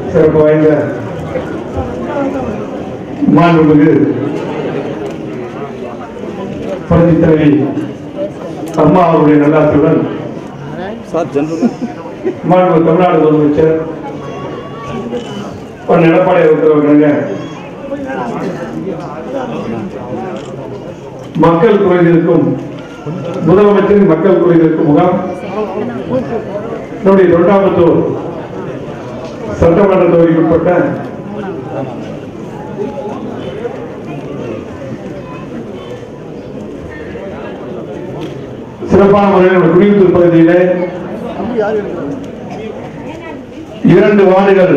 சிறப்பு வாய்ந்த மாண்புமிகு புரட்சி தலைவி அம்மா அவருடைய நல்லாசியுடன் மாண்பு தமிழ்நாடு முதலமைச்சர் பொன் எடப்பாடி இருக்கிறவங்க மக்கள் குறைந்திருக்கும் முதலமைச்சரின் மக்கள் குறைந்திருக்கும் முகாம் நம்முடைய தொண்டாமுத்தூர் சட்டமன்ற தொகுதிக்குட்பட்ட சிறப்பான முறையில் நம்முடைய குடியிருப்பு பகுதியிலே இரண்டு வார்டுகள்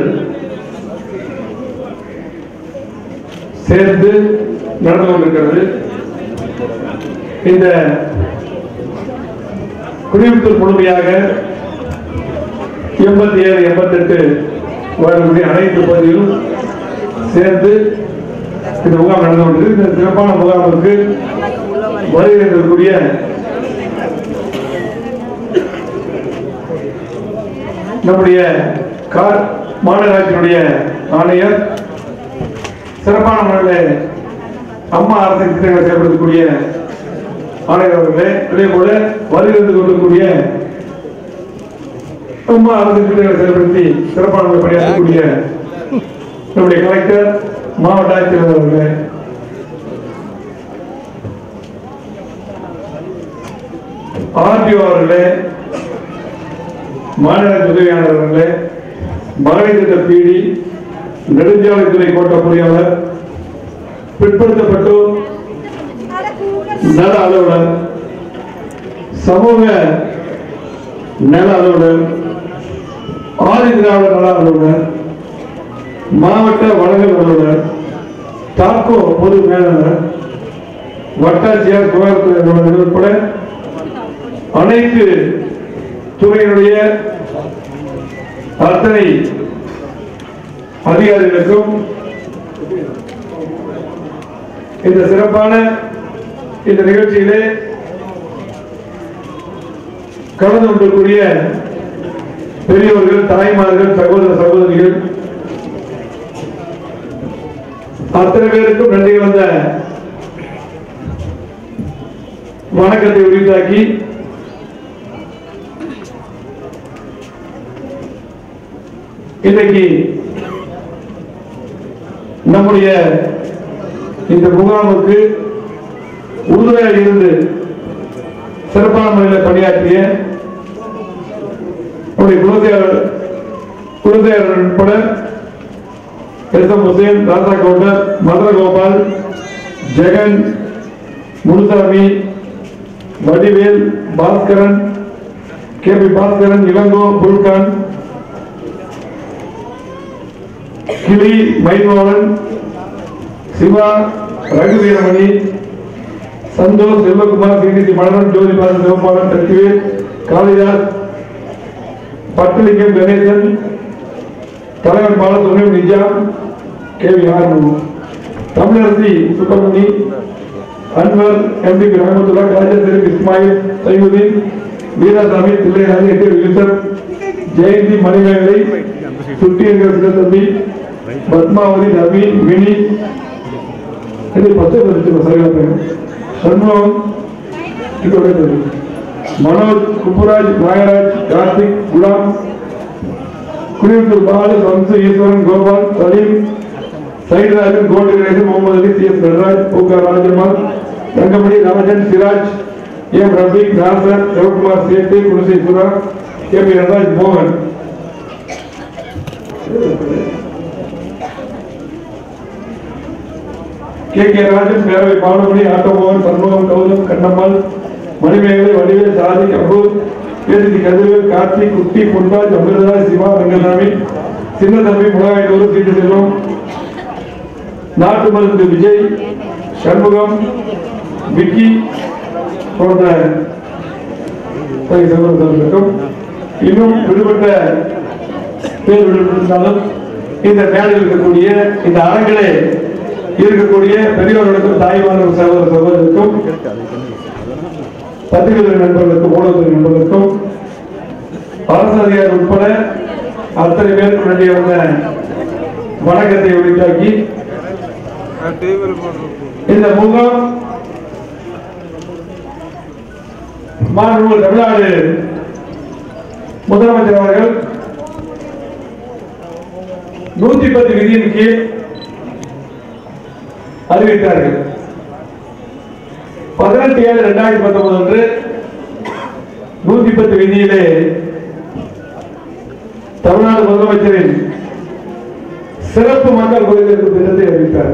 சேர்ந்து நடந்து கொண்டிருக்கிறது இந்த குடியிருப்பு முழுமையாக எண்பத்தி ஏழு எண்பத்தி எட்டு வரக்கூடிய அனைத்து பகுதிகளும் சேர்ந்து இந்த முகாம் நடந்து கொண்டிருக்கு இந்த சிறப்பான முகாமுக்கு வருகை இருக்கக்கூடிய நம்முடைய கார் மாநகராட்சியினுடைய ஆணையர் சிறப்பான முறையில் அம்மா அரசின் திட்டங்களை செயல்படுத்தக்கூடிய ஆணையர் அவர்களே அதே போல வருகிறது கொள்ளக்கூடிய அம்மா அரசின் திட்டங்களை செயல்படுத்தி சிறப்பான முறையில் பணியாற்றக்கூடிய நம்முடைய கலெக்டர் மாவட்ட ஆட்சியர் அவர்களே ஆர்டிஓ அவர்களே மாநில உதவியாளர் அவர்களே மகளிர் திட்ட பிடி நெடுஞ்சாலைத்துறை கோட்ட பொறியாளர் பிற்படுத்தப்பட்டோர் நல அலுவலர் சமூக நல அலுவலர் ஆதி திராவிட நல அலுவலர் மாவட்ட வழங்கல் அலுவலர் தாக்கோ பொது மேலாளர் வட்டாட்சியர் சுகாதாரத்துறை அலுவலர் உட்பட அனைத்து துறையினுடைய அத்தனை அதிகாரிகளுக்கும் இந்த சிறப்பான இந்த நிகழ்ச்சியிலே கலந்து கொண்டிருக்கூடிய பெரியவர்கள் தாய்மார்கள் சகோதர சகோதரிகள் அத்தனை பேருக்கும் நன்றி கலந்த வணக்கத்தை உரித்தாக்கி இன்றைக்கு நம்முடைய இந்த முகாமுக்கு உறுதுணையாக இருந்து சிறப்பான முறையில் பணியாற்றிய நம்முடைய குலதேவர் குலதேவர் உட்பட S M Hussain Raja Gounder Madhura Gopal Jagan Munusamy Vadivel Baskaran K P Baskaran Ilango புல்கான் கிளி மைமோகன் சிவா ரகுவீரமணி சந்தோஷ் செல்வகுமார் சிகிதி மலரன் ஜோதிபாலன் சிவபாலன் சக்திவேல் காளிதாஸ் பட்டுலிங்கம் கணேசன் தலைவர் பாலசுப்ரமணியம் நிஜாம் கே வி ஆர்மு தமிழரசி சுப்பிரமணி அன்வர் எம்பி ரஹமத்துல்லா ராஜேந்திர இஸ்மாயில் சைமுதீன் வீராசாமி தில்லைராஜ் எட்டு யூசப் ஜெயந்தி மணிமேகலை சுட்டி என்கிற சிவத்தம்பி பத்மாவதி ரவி வினி இது பத்து பதினஞ்சு சரியாக சண்முகம் இதோட பேரு. மனோஜ் குப்புராஜ் நாகராஜ் கார்த்திக் குலாம் குடியிருத்தூர் பாலு வம்சு ஈஸ்வரன் கோபால் சலீம் சைடுராஜன் கோட்டு கணேசன் முகமது அலி சி எஸ் நடராஜ் பூகா ராஜமால் தங்கமணி ராமஜன் சிராஜ் எம் ரபீக் நாசர் சிவகுமார் சேட்டு குணசேஸ்வரா கே பி நடராஜ் மோகன் கே கே ராஜன் பேரவை பாலமணி ஆட்டோமோகன் சண்முகம் கௌதம் கண்ணம்மாள் மணிமேகலை வடிவேல் சாதி அபூர் பேசி கதிரவேல் கார்த்திக் குட்டி பொன்ராஜ் அமிர்தராஜ் சிவா வெங்கடாமி சின்ன தம்பி முழகாயிட்டூர் சீட்டு செல்வம் நாட்டு மருந்து விஜய் சண்முகம் விக்கி போன்ற தனி சகோதரர்களுக்கும் இன்னும் விடுபட்ட பேர் விடுபட்டிருந்தாலும் இந்த மேடையில் இருக்கக்கூடிய இந்த அரங்கிலே இருக்கக்கூடிய பெரியவர்களுக்கும் தாய்மார்களுக்கும் சகோதர சகோதரருக்கும் பத்திரிகை நண்பர்களுக்கும் ஊடகத்துறை நண்பர்களுக்கும் அரசு அதிகாரி உட்பட அத்தனை பேருக்கு வேண்டிய அந்த வணக்கத்தை உரித்தாக்கி டேபிள் போட்டு இந்த முகம் மாண்புமிகு தமிழ்நாடு முதலமைச்சர் அவர்கள் நூத்தி பத்து விதியின் கீழ் அறிவித்தார்கள் பதினெட்டு ஏழு இரண்டாயிரத்தி பத்தொன்பது அன்று நூத்தி பத்து விதியிலே தமிழ்நாடு முதலமைச்சரின் சிறப்பு மக்கள் குறைதீர்ப்பு திட்டத்தை அறிவித்தார்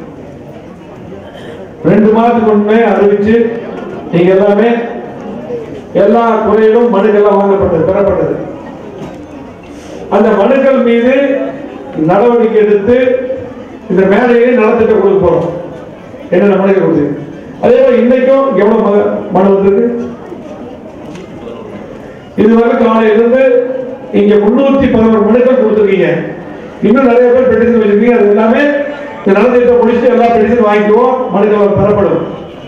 ரெண்டு மாதத்துக்கு முன்னே அறிவிச்சு நீங்க எல்லாமே எல்லா துறையிலும் மனுக்கெல்லாம் வாங்கப்பட்டது பெறப்பட்டது அந்த மனுக்கள் மீது நடவடிக்கை எடுத்து இந்த மேடையை நலத்திட்டம் கொடுக்க போறோம் என்னென்ன மனுக்கள் கொடுத்து அதே போல இன்னைக்கும் எவ்வளவு ம- மனு வந்திருக்கு இதுவரை காலையிலிருந்து இங்க முன்னூத்தி பதினோரு மனுக்கள் கொடுத்துருக்கீங்க இன்னும் நிறைய பேர் பெட்டிஷன் வச்சிருக்கீங்க அது எல்லாமே இந்த நலத்திட்டம் முடிச்சுட்டு எல்லா பெட்டிஷன் வாங்கிக்குவோம் மனுக்கள் பெறப்படும்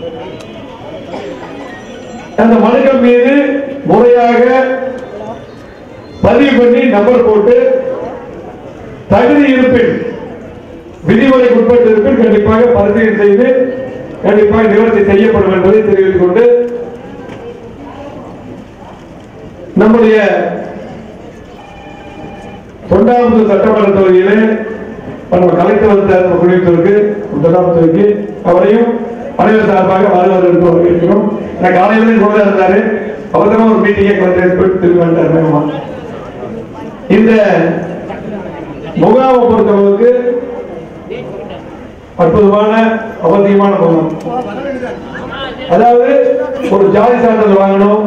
அந்த மனுக்கள் மீது முறையாக பதிவு பண்ணி நம்பர் போட்டு தகுதி இருப்பின் விதிமுறைக்கு உட்பட்டு இருப்பின் கண்டிப்பாக பரிசீலனை செய்து கண்டிப்பாக நிவர்த்தி செய்யப்படும் என்பதை தெரிவித்துக் கொண்டு நம்முடைய தொண்டாமுது சட்டமன்ற தொகுதியிலே நம்ம கலெக்டர் வந்து குடியிருப்பதற்கு தொண்டாமுத்துக்கு அவரையும் அனைவர் சார்பாக வருவார் என்று வரவேற்கிறோம் நான் காலையில கூட இருந்தாரு அவசரமா ஒரு மீட்டிங்கை கலெக்டர் போயிட்டு திரும்பி வந்துட்டார் வேகமா. இந்த முகாமை பொறுத்தளவுக்கு அற்புதமான அவசியமான முகாம் அதாவது ஒரு ஜாதி சான்றிதழ் வாங்கணும்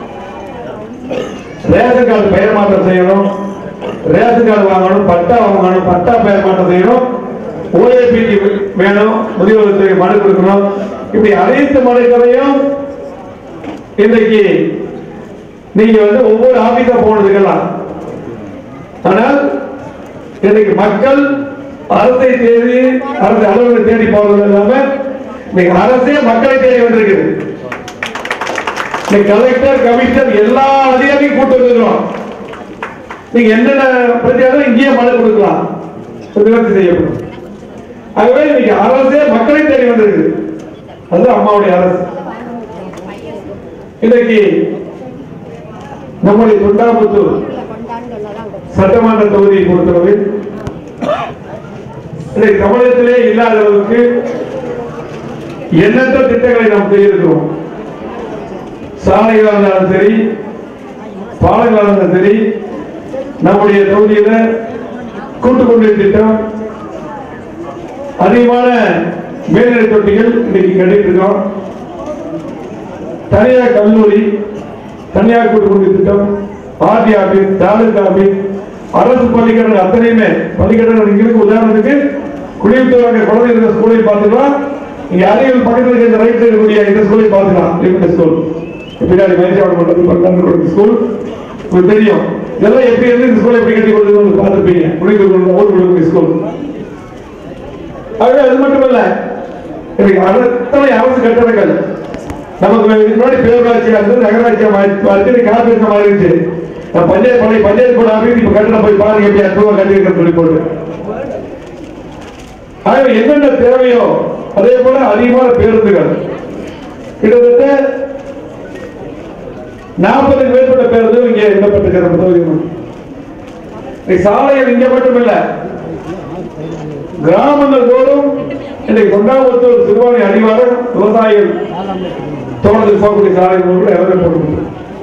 ரேஷன் கார்டு பெயர் மாற்றம் செய்யணும் ரேஷன் கார்டு வாங்கணும் பட்டா வாங்கணும் பட்டா பெயர் மாற்றம் செய்யணும் ஓஏபிடி வேணும் முதியோர் துறை மனு கொடுக்கணும் இப்படி அனைத்து மனுக்களையும் இன்றைக்கு நீங்க வந்து ஒவ்வொரு ஆபீஸா போனதுக்கெல்லாம் ஆனால் இன்னைக்கு மக்கள் அரசை தேடி அரசு அலுவலகம் தேடி போறது இல்லாம இன்னைக்கு அரசே மக்களை தேடி வந்திருக்குது இன்னைக்கு கலெக்டர் கமிஷனர் எல்லா அதிகாரியும் கூட்டு வந்துக்கிறோம் நீங்க என்னென்ன பிரச்சனை இங்கேயே மனு கொடுக்கலாம் நிவர்த்தி செய்யப்படும் ஆகவே இன்னைக்கு அரசே மக்களை தேடி வந்திருக்கு அது அம்மாவுடைய அரசு இன்னைக்கு நம்முடைய தொண்டாமுத்தூர் சட்டமன்ற தொகுதியை பொறுத்தளவு இன்னைக்கு தமிழகத்திலே இல்லாத அளவுக்கு எண்ணற்ற திட்டங்களை நாம் செய்திருக்கிறோம் சாலைகளாக இருந்தாலும் சரி பாலங்களாக இருந்தாலும் சரி நம்முடைய தொகுதியில கூட்டு குடிநீர் திட்டம் அதிகமான மேல்நிலை தொட்டிகள் இன்னைக்கு கட்டிட்டு இருக்கோம் தனியார் கல்லூரி தனியார் கூட்டு குடிநீர் திட்டம் ஆர்டி ஆபீஸ் தாலுகா ஆபீஸ் அரசு பள்ளிக்கடன் அத்தனையுமே பள்ளிக்கடன் இங்கிருக்கு உதாரணத்துக்கு குடியிருத்தோர் அங்க குழந்தை இருக்கிற ஸ்கூலை பார்த்துக்கலாம் இங்க அருகில் பக்கத்தில் இருக்கிற இந்த ரைட் சைடு கூடிய இந்த ஸ்கூலை பார்த்துக்கலாம் லிமிட் ஸ்கூல் பின்னாடி மயிற்சியாளர் மண்டலத்தில் பக்கத்தில் ஸ்கூல் உங்களுக்கு தெரியும் இதெல்லாம் எப்படி இருந்து இந்த ஸ்கூல் எப்படி கட்டி கொடுக்குறது பார்த்துருப்பீங்க குடியிருக்க ஊர் கொடுக்குற ஸ்கூல் ஆகவே அது மட்டுமல்ல இன்னைக்கு அத்தனை அரசு கட்டடங்கள் நமக்கு இதுக்கு முன்னாடி பேரூராட்சியா இருந்தது நகராட்சியா மாறி மாறி கார்பரேஷன் மாறிடுச்சு நான் பஞ்சாயத்து பழைய பஞ்சாயத்து போர்டு ஆபீஸ் இப்ப கட்டணம் போய் பாருங்க எப்படி அற்புதமா கட்டியிருக்கேன்னு சொல்லி போட்டு ஆகவே என்னென்ன தேவையோ அதே போல அதிகமான பேருந்துகள் கிட்டத்தட்ட நாற்பதுக்கு மேற்பட்ட பேருந்துகள் இங்கே இடப்பட்டிருக்கிற நம்ம தொகுதியில் இன்னைக்கு சாலைகள் இங்க மட்டும் இல்ல கிராமங்கள் தோறும் இன்னைக்கு கொண்டாபுத்தூர் சிறுவாணி அடிவாரம் விவசாயிகள் தோட்டத்துக்கு போகக்கூடிய சாலைகள் கூட எல்லாமே போட்டு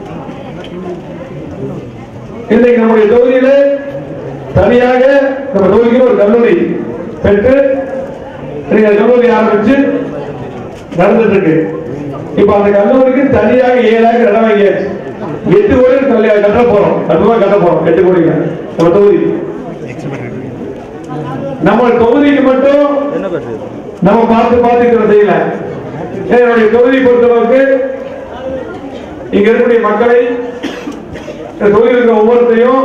இன்னைக்கு நம்முடைய தொகுதியில தனியாக நம்ம தொகுதிக்கு ஒரு கல்லூரி பெற்று இன்னைக்கு அந்த கல்லூரி ஆரம்பிச்சு நடந்துட்டு இருக்கு இப்ப அந்த கல்லூரிக்கு தனியாக ஏழாயிரம் இடம் வாங்கியாச்சு எட்டு கோடி தள்ளி கட்ட போறோம் கட்டுவா கட்ட போறோம் எட்டு கோடி நம்ம தொகுதி நம்ம தொகுதிக்கு மட்டும் என்ன கட்டுறது நம்ம பார்த்து பார்த்து இதை செய்யல என்னுடைய தொகுதி பொறுத்தளவுக்கு இங்க இருக்கக்கூடிய மக்களை இந்த தொகுதியில் இருக்கிற ஒவ்வொருத்தையும்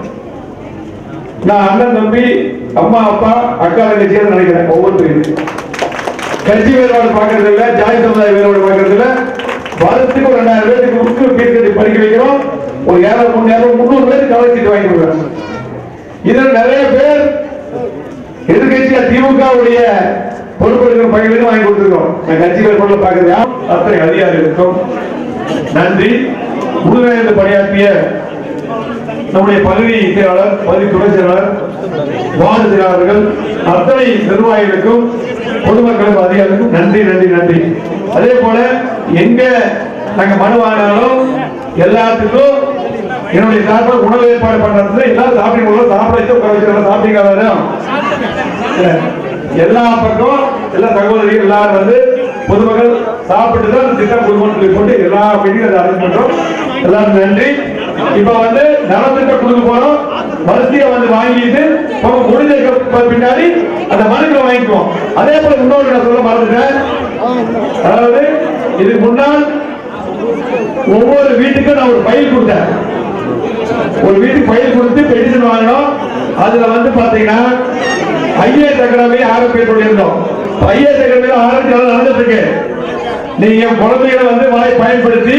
நான் அண்ணன் தம்பி அம்மா அப்பா அக்கா தங்கச்சியாக நினைக்கிறேன் ஒவ்வொருத்தரையும் கட்சி வேறுபாடு பார்க்கறது இல்ல ஜாதி சமுதாய வேறுபாடு பார்க்கறது இல்ல வருஷத்துக்கு ஒரு ரெண்டாயிரம் பேருக்கு முக்கிய ஃபீஸ் கட்டி படிக்க வைக்கிறோம் ஒரு ஏழரை மூணு ஏழரை முந்நூறு பேருக்கு கவலை சீட்டு வாங்கி கொடுக்குறேன் இதில் நிறைய பேர் எதிர்கட்சியா திமுகவுடைய பொறுப்பெடுக்கிற பயிர்களும் வாங்கி கொடுத்துருக்கோம் நான் கட்சிகள் கொள்ள பார்க்கிறேன் அத்தனை அதிகாரிகளுக்கும் நன்றி உறுதியாக பணியாற்றிய நம்முடைய பகுதி செயலாளர் பகுதி துணை செயலாளர் வார்டு செயலாளர்கள் அத்தனை நிர்வாகிகளுக்கும் பொதுமக்களுக்கும் அதிகாரிகளுக்கும் நன்றி நன்றி நன்றி அதே போல எங்க நாங்க மனு வாங்கினாலும் எல்லாத்துக்கும் என்னுடைய சார்பில் உணவு ஏற்பாடு பண்றது எல்லாரும் சாப்பிடுங்க சாப்பிட வச்சு உட்கார வச்சு நல்லா சாப்பிட்டீங்க எல்லாரும்? எல்லா பக்கம் எல்லா சகோதரிகள் எல்லாரும் வந்து பொதுமக்கள் சாப்பிட்டு தான் இந்த திட்டம் கொடுக்கணும்னு சொல்லி போட்டு எல்லா மீட்டிங் அதை அரேஞ்ச் பண்றோம் எல்லாரும் நன்றி இப்ப வந்து நலத்திட்டம் கொடுக்க போறோம் வரிசையை வந்து வாங்கிட்டு போக முடிஞ்ச பின்னாடி அந்த மனுக்களை வாங்கிக்குவோம் அதே போல இன்னொரு நான் சொல்ல மறந்துட்டேன் அதாவது இதுக்கு முன்னால் ஒவ்வொரு வீட்டுக்கும் நான் ஒரு ஃபைல் கொடுத்தேன் ஒரு வீட்டுக்கு ஃபைல் கொடுத்து பெட்டிஷன் வாங்கினோம் அதுல வந்து பாத்தீங்கன்னா ஐஏஎஸ் அகாடமி ஆரம்பிக்க சொல்லியிருந்தோம் ஐஏஎஸ் அகாடமி ஆரம்பிச்சு நடந்துட்டு இருக்கு நீங்க குழந்தைகளை வந்து வாய் பயன்படுத்தி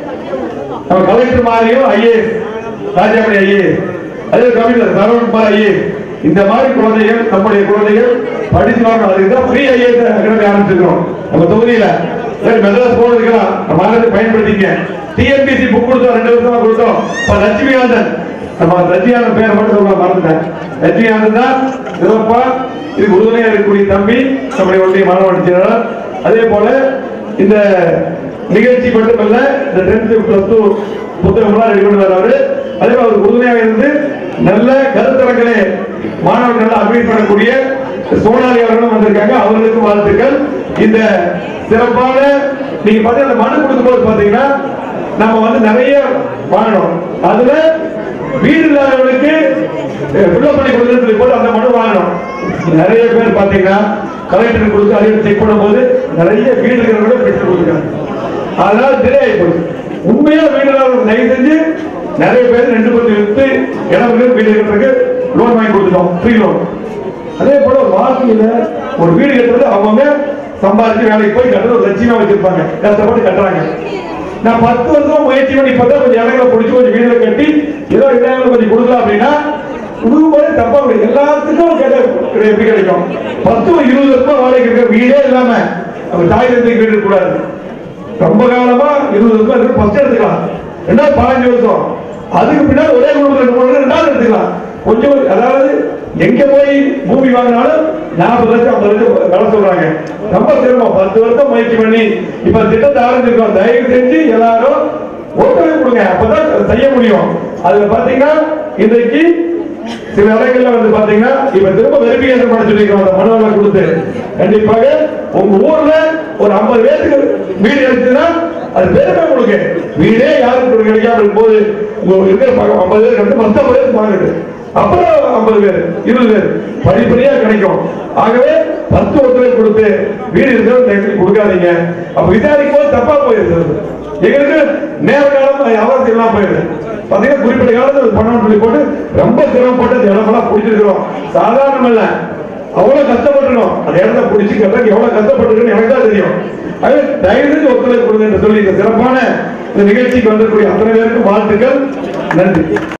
நம்ம கலெக்டர் மாதிரியும் ஐஏஎஸ் ராஜாமணி ஐஏஎஸ் அதே கமிஷனர் சரவணகுமார் ஐஏஎஸ் இந்த மாதிரி குழந்தைகள் நம்முடைய குழந்தைகள் படிச்சு வரணும் அதுக்கு தான் ஃப்ரீ ஐஏஎஸ் அகாடமி ஆரம்பிச்சிருக்கிறோம் நம்ம தொகுதியில சரி மெட்ராஸ் போனதுக்கெல்லாம் நம்ம அதை பயன்படுத்திக்க டிஎன்பிசி புக் கொடுத்தோம் ரெண்டு வருஷமா கொடுத்தோம் இப்ப லட்சுமிகாந்தன் நம்ம ரஜினிகாந்தன் பேரை மட்டும் சொல்ல மறந்துட்டேன் ரஜினிகாந்தன் தான் சிறப்பா இதுக்கு உறுதுணையா இருக்கக்கூடிய தம்பி நம்முடைய ஒன்றிய மாணவன் செயலாளர் அதே போல இந்த நிகழ்ச்சி மட்டுமல்ல இந்த டென்த் பிளஸ் டூ புத்தகம்லாம் ரெடி பண்ணி வர்றாரு அதே மாதிரி அவருக்கு உறுதுணையாக இருந்து நல்ல கருத்தரங்களை மாணவர்கள் நல்லா அட்வைஸ் பண்ணக்கூடிய சோனாலி அவர்களும் வந்திருக்காங்க அவர்களுக்கும் வாழ்த்துக்கள் இந்த சிறப்பான நீங்க பாத்தீங்கன்னா அந்த மனு கொடுக்கும் போது பாத்தீங்கன்னா நம்ம வந்து நிறைய வாங்கணும் அதுல வீடு இல்லாதவர்களுக்கு ஃபில்லப் பண்ணி கொடுக்கணும்னு சொல்லி போட்டு அந்த மனு வாங்கணும் நிறைய பேர் பாத்தீங்கன்னா கலெக்டர் கொடுத்து அதையும் செக் பண்ணும்போது நிறைய வீடு இருக்கிறவங்க பெற்று கொடுக்குறாங்க அதனால டிலே ஆகி போச்சு உண்மையா வீடு இல்லாதவங்க தயவு செஞ்சு நிறைய பேர் ரெண்டு பத்து வித்து இடம் இருக்கு, வீடு இருக்கிறதுக்கு லோன் வாங்கி கொடுத்துட்டோம் ஃப்ரீ லோன் அதே போல ஒரு வாழ்க்கையில ஒரு வீடு கட்டுறது அவங்க சம்பாதிச்சு வேலைக்கு போய் கட்டுறது ஒரு லட்சியமா வச்சிருப்பாங்க கஷ்டப்பட்டு கட்டுறாங்க நான் பத்து வருஷம் முயற்சி பண்ணி பார்த்தா கொஞ்சம் இடங்களை பிடிச்சி கொஞ்சம் வீடுகளை கட்டி ஏதோ இடங்களை கொஞ்சம் கொடுக்கலாம் அப்படின்னா குடும்பம் தப்பா கிடையாது எல்லாத்துக்கும் கேட்ட கிடை- எப்படி கிடைக்கும் பத்து இருபது வருஷம் வாடகை இருக்க வீடே இல்லாம நம்ம தாய் தந்தைக்கு வீடு கூடாது ரொம்ப காலமா இருபது வருஷம் இருக்கு ஃபர்ஸ்ட் எடுத்துக்கலாம் ரெண்டாவது பதினஞ்சு வருஷம் அதுக்கு பின்னாடி ஒரே குடும்பத்தில் ரெண்டு மூணு ரெண்டாவது எடுத்துக்கலாம் கொஞ்சம் அதாவது எங்க போய் பூமி வாங்கினாலும் நாற்பது லட்சம் ஐம்பது லட்சம் வேலை சொல்றாங்க ரொம்ப சிரமம் பத்து வருஷம் முயற்சி பண்ணி இப்ப திட்டத்தை ஆரம்பிச்சிருக்கோம் தயவு செஞ்சு எல்லாரும் ஒத்துழைப்பு கொடுங்க அப்பதான் செய்ய முடியும் அதுல பாத்தீங்கன்னா இன்றைக்கு சில இடங்கள்ல வந்து பாத்தீங்கன்னா இப்ப திரும்ப வெரிபிகேஷன் பண்ண சொல்லிருக்கோம் அந்த மனுவை கொடுத்து கண்டிப்பாக உங்க ஊர்ல ஒரு ஐம்பது பேருக்கு வீடு எடுத்துன்னா அது பெருமை உங்களுக்கு வீடே யாருக்கு கிடைக்காம இருக்கும்போது உங்க இருக்கிற பக்கம் ஐம்பது பேர் கட்டு மொத்த பேர் வாங்கிட்டு அப்புறம் ஐம்பது பேர் இருபது பேர் படிப்படியா கிடைக்கும் ஆகவே பத்து ஒருத்தர் கொடுத்து வீடு இருக்கிறது கொடுக்காதீங்க அப்ப விசாரிக்கும் போது தப்பா போயிருது எங்களுக்கு நேர காலம் அவசியம் எல்லாம் போயிருது பாத்தீங்கன்னா குறிப்பிட்ட காலத்துல அது பண்ணணும்னு சொல்லி போட்டு ரொம்ப சிரமப்பட்டு அந்த இடமெல்லாம் பிடிச்சிருக்கிறோம் சாதாரணம் இல்ல அவ்வளவு கஷ்டப்பட்டுருக்கோம் அந்த இடத்த பிடிச்சி கட்டுறதுக்கு எவ்வளவு கஷ்டப்பட்டிருக்குன்னு எனக்கு தான் தெரியும் அது தயவு செஞ்சு ஒத்துழைப்பு கொடுங்க என்று சொல்லி இந்த சிறப்பான இந்த நிகழ்ச்சிக்கு வந்திருக்கக்கூடிய அத்தனை பேருக்கும் வாழ்த்துக்கள் நன்றி